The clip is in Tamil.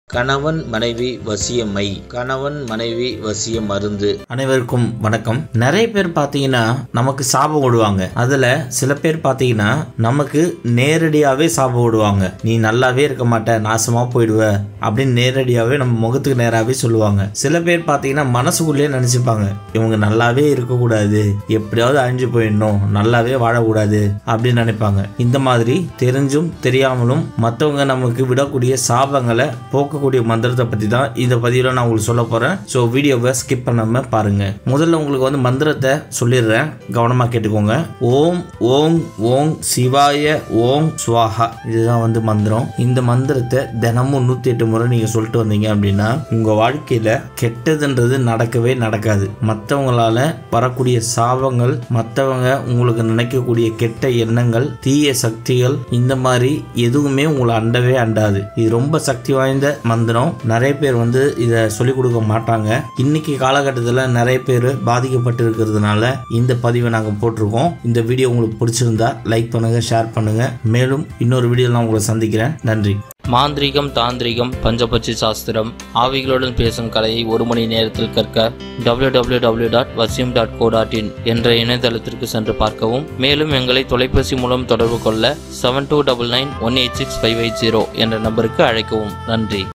கணவன் மனைவி வசியமை கணவன் மனைவி வசிய மருந்து அனைவருக்கும் வணக்கம் நிறைய பேர் பார்த்தீங்கன்னா நமக்கு சாபம் விடுவாங்க அதுல சில பேர் பார்த்தீங்கன்னா நமக்கு நேரடியாவே சாபம் விடுவாங்க நீ நல்லாவே இருக்க மாட்ட நாசமா போயிடுவ அப்படின்னு நேரடியாவே நம்ம முகத்துக்கு நேராவே சொல்லுவாங்க சில பேர் பார்த்தீங்கன்னா மனசுக்குள்ளேயே நினைச்சுப்பாங்க இவங்க நல்லாவே இருக்கக்கூடாது எப்படியாவது அழிஞ்சு போயிடணும் நல்லாவே வாழக்கூடாது அப்படின்னு நினைப்பாங்க இந்த மாதிரி தெரிஞ்சும் தெரியாமலும் மற்றவங்க நமக்கு விடக்கூடிய சாபங்களை போக்கக்கூடிய மந்திரத்தை பற்றி தான் இந்த பதிவில் நான் உங்களுக்கு சொல்ல போகிறேன் ஸோ வீடியோவை ஸ்கிப் பண்ணாம பாருங்க முதல்ல உங்களுக்கு வந்து மந்திரத்தை சொல்லிடுறேன் கவனமாக கேட்டுக்கோங்க ஓம் ஓம் ஓம் சிவாய ஓம் ஸ்வாஹா இதுதான் வந்து மந்திரம் இந்த மந்திரத்தை தினமும் நூற்றி எட்டு முறை நீங்கள் சொல்லிட்டு வந்தீங்க அப்படின்னா உங்கள் வாழ்க்கையில் கெட்டதுன்றது நடக்கவே நடக்காது மற்றவங்களால வரக்கூடிய சாபங்கள் மற்றவங்க உங்களுக்கு நினைக்கக்கூடிய கெட்ட எண்ணங்கள் தீய சக்திகள் இந்த மாதிரி எதுவுமே உங்களை அண்டவே அண்டாது இது ரொம்ப சக்தி வாய்ந்த மந்திரம் நிறைய பேர் வந்து இதை சொல்லிக் கொடுக்க மாட்டாங்க இன்னைக்கு காலகட்டத்தில் நிறைய பேர் பாதிக்கப்பட்டு இருக்கிறதுனால இந்த பதிவை நாங்கள் போட்டிருக்கோம் இந்த வீடியோ உங்களுக்கு பிடிச்சிருந்தா லைக் பண்ணுங்க ஷேர் பண்ணுங்க மேலும் இன்னொரு வீடியோ நான் உங்களை சந்திக்கிறேன் நன்றி மாந்திரீகம் தாந்திரிகம் பஞ்சபட்சி சாஸ்திரம் ஆவிகளுடன் பேசும் கலையை ஒரு மணி நேரத்தில் கற்க www.vasim.co.in டாட் வசியம் டாட் கோ டாட் இன் என்ற இணையதளத்திற்கு சென்று பார்க்கவும் மேலும் எங்களை தொலைபேசி மூலம் தொடர்பு கொள்ள seven two double nine one eight six five eight zero என்ற நம்பருக்கு அழைக்கவும் நன்றி